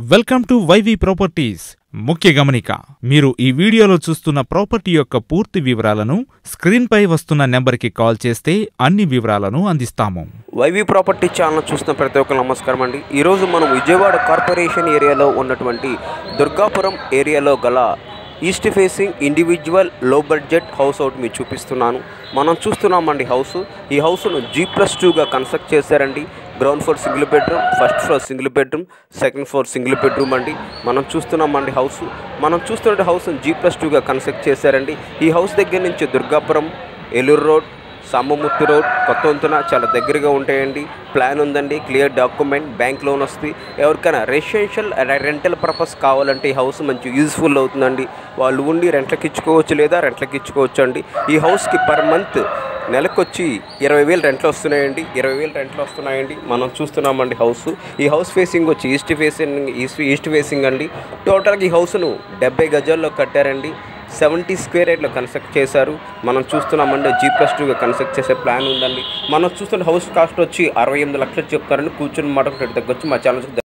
welcome to YV properties ముఖ్య గమనిక మీరు ఈ వీడియోలో చూస్తున్న ప్రాపర్టీ యొక్క పూర్తి వివరాలను స్క్రీన్పై వస్తున్న నెంబర్కి కాల్ చేస్తే అన్ని వివరాలను అందిస్తాము వైవి ప్రాపర్టీ ఛానల్ చూస్తున్న ప్రతి ఒక్కరు నమస్కారం అండి ఈరోజు మనం విజయవాడ కార్పొరేషన్ ఏరియాలో ఉన్నటువంటి దుర్గాపురం ఏరియాలో గల east facing individual low budget house ఒకటి మీకు చూపిస్తున్నాను మనం చూస్తున్నామండి హౌస్ ఈ హౌస్ను జీ ప్లస్ టూగా కన్స్ట్రక్ట్ చేశారండి ground floor single bedroom first floor single bedroom second floor single bedroom అండి మనం చూస్తున్నామండి హౌస్ మనం చూస్తున్న హౌస్ జీ ప్లస్ టూగా కన్స్ట్రక్ట్ చేశారండి ఈ హౌస్ దగ్గర నుంచి దుర్గాపురం ఏలూరు రోడ్ సాంబమూర్తి రోడ్ కొత్త వంతున చాలా దగ్గరగా ఉంటాయండి ప్లాన్ ఉందండి క్లియర్ డాక్యుమెంట్ బ్యాంక్ లోన్ వస్తుంది ఎవరికైనా రెసిడెన్షియల్ రెంటల్ పర్పస్ కావాలంటే ఈ హౌస్ మంచి యూజ్ఫుల్ అవుతుందండి వాళ్ళు ఉండి రెంట్లకి ఇచ్చుకోవచ్చు లేదా రెంట్లకి ఇచ్చుకోవచ్చు అండి ఈ హౌస్కి పర్ మంత్ నెలకొచ్చి ఇరవై వేలు రెంట్లు వస్తున్నాయండి ఇరవై వేలు రెంట్లు వస్తున్నాయండి మనం చూస్తున్నామండి హౌస్ ఈ హౌస్ ఫేసింగ్ వచ్చి east facing east east facing అండి టోటల్గా ఈ హౌస్ను డెబ్బై గజాల్లో కట్టారండి సెవెంటీ స్క్వేర్ యార్డ్లో కన్స్ట్రక్ట్ చేశారు మనం చూస్తున్నామండి జీ ప్లస్ టూగా కన్స్ట్రక్ట్ చేసే ప్లాన్ ఉందండి మనం చూస్తున్న హౌస్ కాస్ట్ వచ్చి అరవై ఎనిమిది లక్షలు చెప్తారని కూర్చుని మాట దగ్గర వచ్చి మా ఛానల్